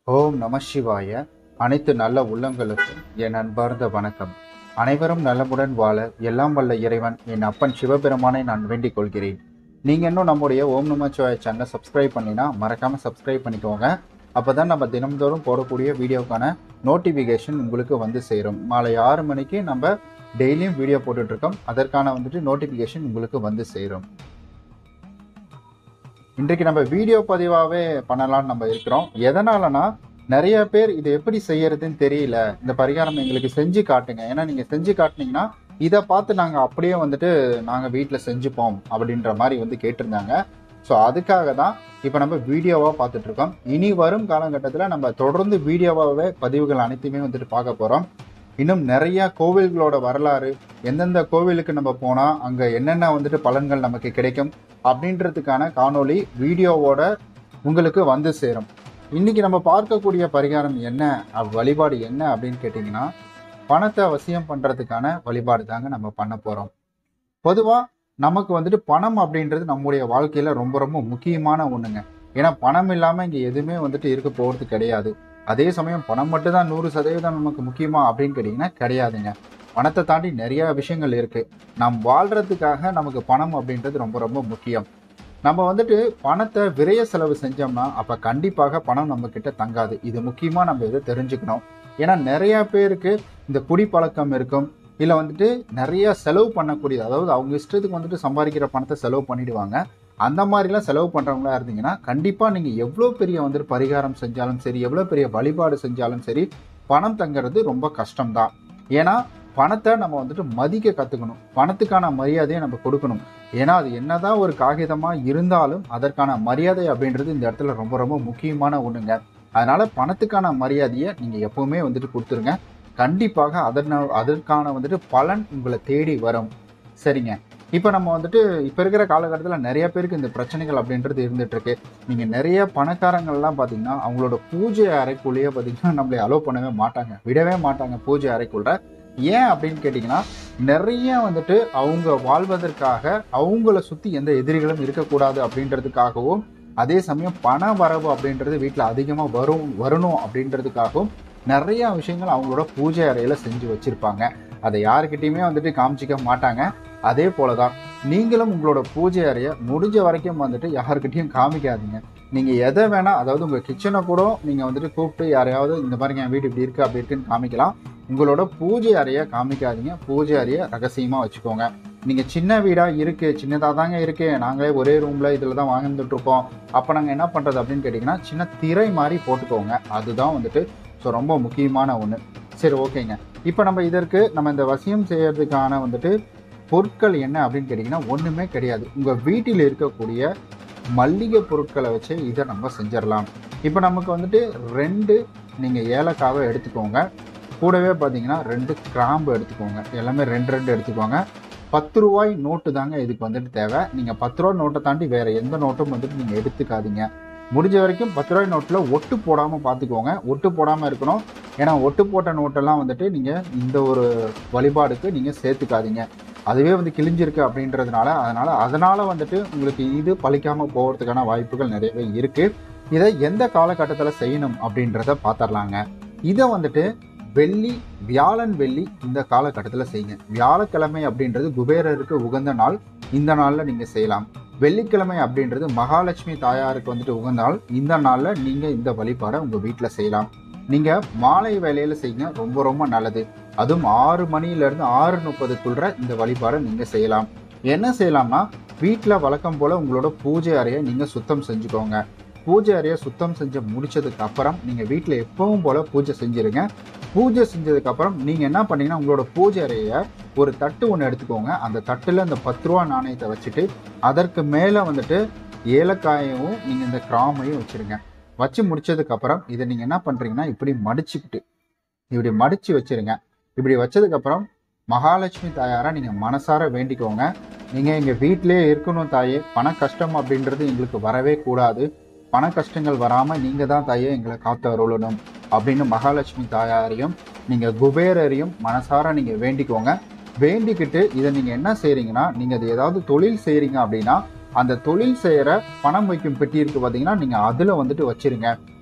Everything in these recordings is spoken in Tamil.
ஓம் நம சிவாய அனைத்து நல்ல உள்ளங்களுக்கும் என் அன்பார்ந்த வணக்கம் அனைவரும் நலமுடன் வாழ எல்லாம் வல்ல இறைவன் என் அப்பன் சிவபெருமானை நான் வேண்டிக் கொள்கிறேன் நீங்க இன்னும் நம்முடைய ஓம் நம சிவாய சேனலை சப்ஸ்கிரைப் பண்ணினா மறக்காம சப்ஸ்கிரைப் பண்ணிக்கோங்க அப்பதான் நம்ம தினம்தோறும் போடக்கூடிய வீடியோக்கான நோட்டிஃபிகேஷன் உங்களுக்கு வந்து சேரும் மாலை ஆறு மணிக்கு நம்ம டெய்லியும் வீடியோ போட்டுட்டு இருக்கோம் அதற்கான வந்துட்டு நோட்டிஃபிகேஷன் உங்களுக்கு வந்து சேரும் இன்றைக்கு நம்ம வீடியோ பதிவாகவே பண்ணலாம்னு நம்ம இருக்கிறோம் எதனாலனா நிறைய பேர் இது எப்படி செய்யறதுன்னு தெரியல இந்த பரிகாரம் எங்களுக்கு செஞ்சு காட்டுங்க ஏன்னா நீங்க செஞ்சு காட்டுனீங்கன்னா இதை பார்த்து நாங்கள் அப்படியே வந்துட்டு நாங்கள் வீட்டில் செஞ்சுப்போம் அப்படின்ற மாதிரி வந்து கேட்டிருந்தாங்க ஸோ அதுக்காக தான் இப்போ நம்ம வீடியோவாக பார்த்துட்டு இருக்கோம் இனி வரும் காலகட்டத்தில் நம்ம தொடர்ந்து வீடியோவாகவே பதிவுகள் அனைத்துமே வந்துட்டு பார்க்க போகிறோம் இன்னும் நிறைய கோவில்களோட வரலாறு எந்தெந்த கோவிலுக்கு நம்ம போனால் அங்கே என்னென்ன வந்துட்டு பலன்கள் நமக்கு கிடைக்கும் அப்படின்றதுக்கான காணொளி வீடியோவோட உங்களுக்கு வந்து சேரும் இன்னைக்கு நம்ம பார்க்கக்கூடிய பரிகாரம் என்ன அப் வழிபாடு என்ன அப்படின்னு கேட்டிங்கன்னா பணத்தை அவசியம் பண்ணுறதுக்கான வழிபாடு தாங்க நம்ம பண்ண போகிறோம் பொதுவாக நமக்கு வந்துட்டு பணம் அப்படின்றது நம்முடைய வாழ்க்கையில் ரொம்ப ரொம்ப முக்கியமான ஒன்றுங்க ஏன்னா பணம் இல்லாமல் இங்கே எதுவுமே வந்துட்டு இருக்க போகிறது கிடையாது அதே சமயம் பணம் மட்டும் தான் நூறு சதவீதம் நமக்கு முக்கியமா அப்படின்னு கேட்டிங்கன்னா கிடையாதுங்க பணத்தை தாண்டி நிறைய விஷயங்கள் இருக்கு நாம் வாழ்றதுக்காக நமக்கு பணம் அப்படின்றது ரொம்ப ரொம்ப முக்கியம் நம்ம வந்துட்டு பணத்தை விரைய செலவு செஞ்சோம்னா அப்ப கண்டிப்பாக பணம் நம்ம கிட்ட தங்காது இது முக்கியமா நம்ம இதை தெரிஞ்சுக்கணும் ஏன்னா நிறைய பேருக்கு இந்த குடிப்பழக்கம் இருக்கும் இல்லை வந்துட்டு நிறைய செலவு பண்ணக்கூடியது அதாவது அவங்க இஷ்டத்துக்கு வந்துட்டு சம்பாதிக்கிற பணத்தை செலவு பண்ணிடுவாங்க அந்த மாதிரிலாம் செலவு பண்ணுறவங்களா இருந்தீங்கன்னா கண்டிப்பாக நீங்கள் எவ்வளோ பெரிய வந்துட்டு பரிகாரம் செஞ்சாலும் சரி எவ்வளோ பெரிய வழிபாடு செஞ்சாலும் சரி பணம் தங்கிறது ரொம்ப கஷ்டம்தான் ஏன்னா பணத்தை நம்ம வந்துட்டு மதிக்க கற்றுக்கணும் பணத்துக்கான மரியாதையை நம்ம கொடுக்கணும் ஏன்னா அது என்னதான் ஒரு காகிதமாக இருந்தாலும் அதற்கான மரியாதை அப்படின்றது இந்த இடத்துல ரொம்ப ரொம்ப முக்கியமான ஒன்றுங்க அதனால பணத்துக்கான மரியாதையை நீங்கள் எப்பவுமே வந்துட்டு கொடுத்துருங்க கண்டிப்பாக அதன அதற்கான வந்துட்டு பலன் உங்களை தேடி வரும் சரிங்க இப்போ நம்ம வந்துட்டு இப்போ இருக்கிற காலகட்டத்தில் நிறைய பேருக்கு இந்த பிரச்சனைகள் அப்படின்றது இருந்துட்டு இருக்கு நீங்கள் நிறைய பணக்காரங்கள்லாம் பார்த்தீங்கன்னா அவங்களோட பூஜை அறைக்குள்ளேயே பார்த்தீங்கன்னா நம்மளை அலோவ் பண்ணவே மாட்டாங்க விடவே மாட்டாங்க பூஜை அறைக்குள்ள ஏன் அப்படின்னு கேட்டிங்கன்னா நிறைய வந்துட்டு அவங்க வாழ்வதற்காக அவங்கள சுற்றி எந்த எதிரிகளும் இருக்கக்கூடாது அப்படின்றதுக்காகவும் அதே சமயம் பண வரவு அப்படின்றது வீட்டில் அதிகமாக வரும் வரணும் அப்படின்றதுக்காகவும் நிறைய விஷயங்கள் அவங்களோட பூஜை அறையில் செஞ்சு வச்சுருப்பாங்க அதை யாருக்கிட்டையுமே வந்துட்டு காமிச்சிக்க மாட்டாங்க அதே போல தான் நீங்களும் உங்களோட பூஜை அறையை முடிஞ்ச வரைக்கும் வந்துட்டு யாருக்கிட்டையும் காமிக்காதீங்க நீங்கள் எதை வேணால் அதாவது உங்கள் கிச்சனை கூட நீங்கள் வந்துட்டு கூப்பிட்டு யாரையாவது இந்த மாதிரி என் வீடு இப்படி இருக்குது அப்படி இருக்குன்னு காமிக்கலாம் உங்களோட பூஜை அறையை காமிக்காதீங்க பூஜை அறையை ரகசியமாக வச்சுக்கோங்க நீங்கள் சின்ன வீடாக இருக்குது சின்னதாக தாங்க இருக்குது நாங்களே ஒரே ரூமில் இதில் தான் வாழ்ந்துட்டு இருப்போம் அப்போ நாங்கள் என்ன பண்ணுறது அப்படின்னு கேட்டிங்கன்னா சின்ன திரை மாதிரி போட்டுக்கோங்க அதுதான் வந்துட்டு ஸோ ரொம்ப முக்கியமான ஒன்று சரி ஓகேங்க இப்போ நம்ம இதற்கு நம்ம இந்த வசியம் செய்யறதுக்கான வந்துட்டு பொருட்கள் என்ன அப்படின்னு கேட்டிங்கன்னா ஒன்றுமே கிடையாது உங்கள் வீட்டில் இருக்கக்கூடிய மல்லிகை பொருட்களை வச்சு இதை நம்ம செஞ்சிடலாம் இப்போ நமக்கு வந்துட்டு ரெண்டு நீங்கள் ஏலக்காவை எடுத்துக்கோங்க கூடவே பார்த்தீங்கன்னா ரெண்டு கிராம்பு எடுத்துக்கோங்க எல்லாமே ரெண்டு ரெண்டு எடுத்துக்கோங்க பத்து ரூபாய் நோட்டு தாங்க இதுக்கு வந்துட்டு தேவை நீங்கள் பத்து ரூபாய் நோட்டை தாண்டி வேறு எந்த நோட்டும் வந்துட்டு நீங்கள் எடுத்துக்காதீங்க முடிஞ்ச வரைக்கும் பத்து ரூபாய் நோட்டில் ஒட்டு போடாமல் பார்த்துக்கோங்க ஒட்டு போடாமல் இருக்கணும் ஏன்னா ஒட்டு போட்ட நோட்டெல்லாம் வந்துட்டு நீங்கள் இந்த ஒரு வழிபாடுக்கு நீங்கள் சேர்த்துக்காதீங்க அதுவே வந்து கிழிஞ்சிருக்கு அப்படின்றதுனால அதனால் அதனால் வந்துட்டு உங்களுக்கு இது பழிக்காமல் போகிறதுக்கான வாய்ப்புகள் நிறையவே இருக்குது இதை எந்த காலகட்டத்தில் செய்யணும் அப்படின்றத பார்த்துடலாங்க இதை வந்துட்டு வெள்ளி வியாழன் வெள்ளி இந்த காலகட்டத்தில் செய்யுங்க வியாழக்கிழமை அப்படின்றது குபேரருக்கு உகந்த நாள் இந்த நாளில் நீங்கள் செய்யலாம் வெள்ளிக்கிழமை அப்படின்றது மகாலட்சுமி தாயாருக்கு வந்துட்டு உகந்த நாள் இந்த நாளில் நீங்கள் இந்த வழிபாடை உங்கள் வீட்டில் செய்யலாம் நீங்கள் மாலை வேலையில் செய்யுங்க ரொம்ப ரொம்ப நல்லது அதுவும் ஆறு மணியிலேருந்து ஆறு முப்பதுக்குள்ள இந்த வழிபாடை நீங்கள் செய்யலாம் என்ன செய்யலாம்னா வீட்டில் வழக்கம் போல் உங்களோட பூஜை அறையை நீங்கள் சுத்தம் செஞ்சுக்கோங்க பூஜை அறையை சுத்தம் செஞ்சு முடிச்சதுக்கு அப்புறம் நீங்கள் வீட்டில் எப்பவும் போல் பூஜை செஞ்சுருங்க பூஜை செஞ்சதுக்கு அப்புறம் நீங்கள் என்ன பண்ணீங்கன்னா உங்களோட பூஜை அறையை ஒரு தட்டு ஒன்று எடுத்துக்கோங்க அந்த தட்டில் இந்த பத்து ரூபா நாணயத்தை வச்சுட்டு அதற்கு மேலே வந்துட்டு ஏலக்காயவும் நீங்கள் இந்த கிராமையும் வச்சுருங்க வச்சு முடிச்சதுக்கு அப்புறம் இதை நீங்கள் என்ன பண்ணுறீங்கன்னா இப்படி மடிச்சுக்கிட்டு இப்படி மடித்து வச்சிருங்க இப்படி வச்சதுக்கப்புறம் மகாலட்சுமி தாயாரை நீங்கள் மனசார வேண்டிக்கோங்க நீங்கள் எங்கள் வீட்டிலே இருக்கணும் தாயே பண கஷ்டம் அப்படின்றது எங்களுக்கு வரவே கூடாது பண கஷ்டங்கள் வராமல் நீங்கள் தான் தாயே எங்களை காத்து அருளணும் அப்படின்னு மகாலட்சுமி தாயாரையும் நீங்கள் குபேரரையும் மனசார நீங்கள் வேண்டிக்கோங்க வேண்டிக்கிட்டு இதை நீங்கள் என்ன செய்கிறீங்கன்னா நீங்கள் அது ஏதாவது தொழில் செய்கிறீங்க அப்படின்னா அந்த தொழில் செய்கிற பணம் வைக்கும் பெட்டி இருக்கு பார்த்தீங்கன்னா நீங்கள் அதில் வந்துட்டு வச்சிருங்க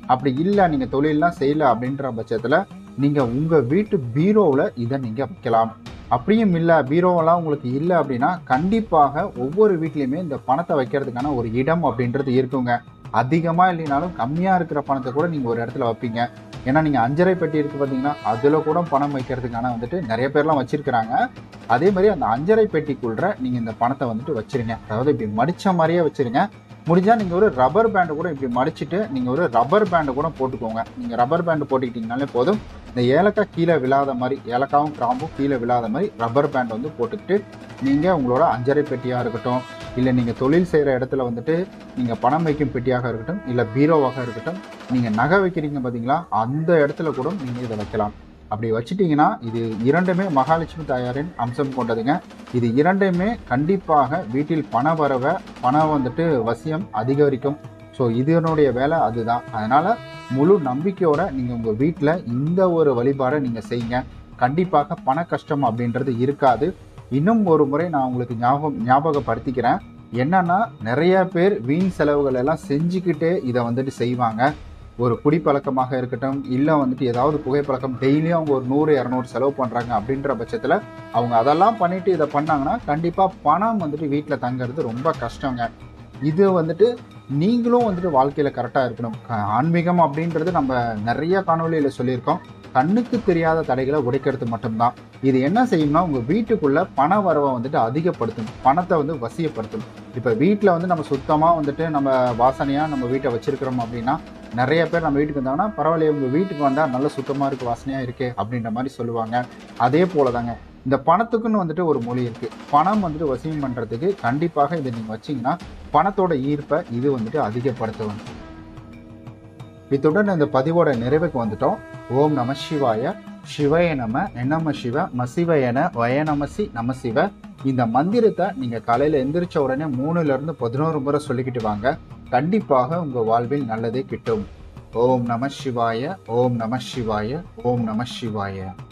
அப்படி இல்லை நீங்கள் தொழிலெலாம் செய்யல அப்படின்ற பட்சத்தில் நீங்கள் உங்கள் வீட்டு பீரோவில் இதை நீங்கள் வைக்கலாம் அப்படியும் இல்லை பீரோவெல்லாம் உங்களுக்கு இல்லை அப்படின்னா கண்டிப்பாக ஒவ்வொரு வீட்லேயுமே இந்த பணத்தை வைக்கிறதுக்கான ஒரு இடம் அப்படின்றது இருக்குங்க அதிகமாக இல்லைனாலும் கம்மியாக இருக்கிற பணத்தை கூட நீங்கள் ஒரு இடத்துல வைப்பீங்க ஏன்னா நீங்கள் அஞ்சரை பெட்டி இருக்குது பார்த்தீங்கன்னா அதில் கூட பணம் வைக்கிறதுக்கான வந்துட்டு நிறைய பேர்லாம் வச்சுருக்கிறாங்க அதே மாதிரி அந்த அஞ்சரை பெட்டிக்குள்ள நீங்கள் இந்த பணத்தை வந்துட்டு வச்சிருங்க அதாவது இப்படி மடித்த மாதிரியே வச்சிருங்க முடிஞ்சால் நீங்கள் ஒரு ரப்பர் பேண்டு கூட இப்படி மடிச்சுட்டு நீங்கள் ஒரு ரப்பர் பேண்டு கூட போட்டுக்கோங்க நீங்கள் ரப்பர் பேண்டு போட்டுக்கிட்டீங்கனாலே போதும் இந்த ஏலக்காய் கீழே விழாத மாதிரி ஏலக்காவும் கிராம்பும் கீழே விழாத மாதிரி ரப்பர் பேண்ட் வந்து போட்டுக்கிட்டு நீங்கள் உங்களோட அஞ்சரை பெட்டியாக இருக்கட்டும் இல்லை நீங்கள் தொழில் செய்கிற இடத்துல வந்துட்டு நீங்கள் பணம் வைக்கும் பெட்டியாக இருக்கட்டும் இல்லை பீரோவாக இருக்கட்டும் நீங்கள் நகை வைக்கிறீங்க பார்த்தீங்களா அந்த இடத்துல கூட நீங்கள் இதை வைக்கலாம் அப்படி வச்சிட்டிங்கன்னா இது இரண்டுமே மகாலட்சுமி தாயாரின் அம்சம் கொண்டதுங்க இது இரண்டுமே கண்டிப்பாக வீட்டில் பண வரவை பணம் வந்துட்டு வசியம் அதிகரிக்கும் ஸோ இதனுடைய வேலை அதுதான் அதனால் முழு நம்பிக்கையோட நீங்கள் உங்கள் வீட்டில் இந்த ஒரு வழிபாடை நீங்கள் செய்யுங்க கண்டிப்பாக பண கஷ்டம் அப்படின்றது இருக்காது இன்னும் ஒரு முறை நான் உங்களுக்கு ஞாபகம் ஞாபகப்படுத்திக்கிறேன் என்னன்னா நிறைய பேர் வீண் செலவுகள் எல்லாம் செஞ்சுக்கிட்டே இதை வந்துட்டு செய்வாங்க ஒரு குடிப்பழக்கமாக இருக்கட்டும் இல்லை வந்துட்டு ஏதாவது புகைப்பழக்கம் டெய்லியும் அவங்க ஒரு நூறு இரநூறு செலவு பண்ணுறாங்க அப்படின்ற பட்சத்தில் அவங்க அதெல்லாம் பண்ணிட்டு இதை பண்ணாங்கன்னா கண்டிப்பாக பணம் வந்துட்டு வீட்டில் தங்குறது ரொம்ப கஷ்டங்க இது வந்துட்டு நீங்களும் வந்துட்டு வாழ்க்கையில் கரெக்டாக இருக்கணும் க- ஆன்மீகம் அப்படின்றது நம்ம நிறைய காணொளியில் சொல்லியிருக்கோம் கண்ணுக்கு தெரியாத தடைகளை உடைக்கிறது மட்டும்தான் இது என்ன செய்யும்னா உங்கள் வீட்டுக்குள்ள பண வரவை வந்துட்டு அதிகப்படுத்தும் பணத்தை வந்து வசியப்படுத்தும் இப்போ வீட்டில் வந்து நம்ம சுத்தமாக வந்துட்டு நம்ம வாசனையாக நம்ம வீட்டை வச்சிருக்கிறோம் அப்படின்னா நிறைய பேர் நம்ம வீட்டுக்கு வந்தாங்கன்னா பரவாயில்லையே உங்கள் வீட்டுக்கு வந்தால் நல்ல சுத்தமாக இருக்குது வாசனையாக இருக்கே அப்படின்ற மாதிரி சொல்லுவாங்க அதே போல தாங்க இந்த பணத்துக்குன்னு வந்துட்டு ஒரு மொழி இருக்குது பணம் வந்துட்டு வசியம் பண்ணுறதுக்கு கண்டிப்பாக இதை நீங்கள் வச்சீங்கன்னா பணத்தோட ஈர்ப்பை இது வந்துட்டு அதிகப்படுத்தும் இத்துடன் இந்த பதிவோட நிறைவுக்கு வந்துட்டோம் ஓம் நம சிவாய சிவய நம என்னம சிவ மசிவயன வயநமசி நம சிவ இந்த மந்திரத்தை நீங்கள் காலையில் எந்திரிச்ச உடனே மூணுல இருந்து பதினோரு முறை சொல்லிக்கிட்டு வாங்க கண்டிப்பாக உங்கள் வாழ்வில் நல்லதே கிட்டும் ஓம் நம சிவாய ஓம் நம சிவாய ஓம் நம சிவாய